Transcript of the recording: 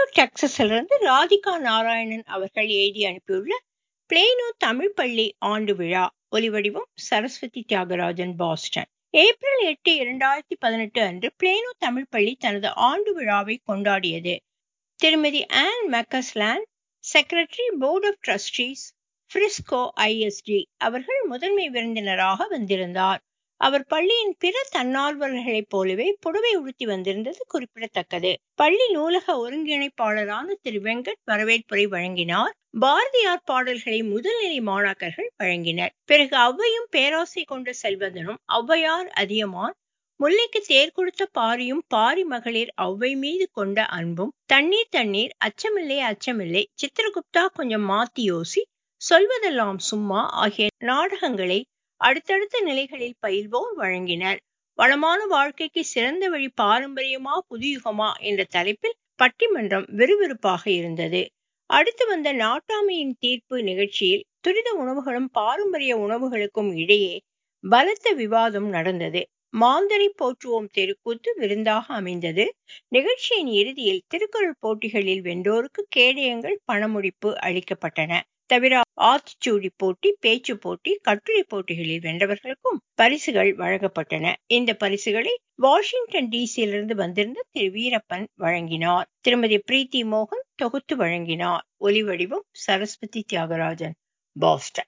plano டெக்சஸிலிருந்து Radhika Narayanan அவர்கள் எழுதி அனுப்பியுள்ள பிளேனோ தமிழ் பள்ளி ஆண்டு விழா ஒலிவடிவம் சரஸ்வதி தியாகராஜன் பாஸ்டன் ஏப்ரல் எட்டு இரண்டாயிரத்தி பதினெட்டு அன்று பிளேனோ தமிழ் பள்ளி தனது ஆண்டு விழாவை கொண்டாடியது திருமதி Ann McCausland secretary board of trustees Frisco ISD அவர்கள் முதன்மை விருந்தினராக வந்திருந்தார் அவர் பள்ளியின் பிற தன்னார்வலர்களைப் போலவே புடவை உடுத்தி வந்திருந்தது குறிப்பிடத்தக்கது பள்ளி நூலக ஒருங்கிணைப்பாளரான திரு வெங்கட் வரவேற்புரை வழங்கினார் பாரதியார் பாடல்களை முதல்நிலை மாணாக்கர்கள் வழங்கினர் பிறகு ஔவையும் பேராசை கொண்ட செல்வதனும் ஔவையார் அதியமான் முல்லைக்கு தேர் கொடுத்த பாரியும் பாரி மகளிர் ஔவை மீது கொண்ட அன்பும் தண்ணீர் தண்ணீர் அச்சமில்லை அச்சமில்லை சித்திரகுப்தா கொஞ்சம் மாத்தி யோசி சொல்வதெல்லாம் சும்மா ஆகிய நாடகங்களை அடுத்தடுத்த நிலைகளில் பயில்வோர் வழங்கினர் வளமான வாழ்க்கைக்கு சிறந்த வழி பாரம்பரியமா புதுயுகமா என்ற தலைப்பில் பட்டிமன்றம் விறுவிறுப்பாக இருந்தது அடுத்து வந்த நாட்டாமையின் தீர்ப்பு நிகழ்ச்சியில் துரித உணவுகளும் பாரம்பரிய உணவுகளுக்கும் இடையே பலத்த விவாதம் நடந்தது மாந்தரை போற்றுவோம் தெருக்கூத்து விருந்தாக அமைந்தது நிகழ்ச்சியின் இறுதியில் திருக்குறள் போட்டிகளில் வென்றோருக்கு கேடயங்கள் பணமுடிப்பு அளிக்கப்பட்டன தவிர ஆத்திச்சூடி போட்டி பேச்சு போட்டி கட்டுரை போட்டிகளில் வென்றவர்களுக்கும் பரிசுகள் வழங்கப்பட்டன இந்த பரிசுகளை வாஷிங்டன் டிசியிலிருந்து வந்திருந்த திரு வீரப்பன் வழங்கினார் திருமதி பிரீத்தி மோகன் தொகுத்து வழங்கினார் ஒலிவடிவம் சரஸ்வதி தியாகராஜன் பாஸ்டன்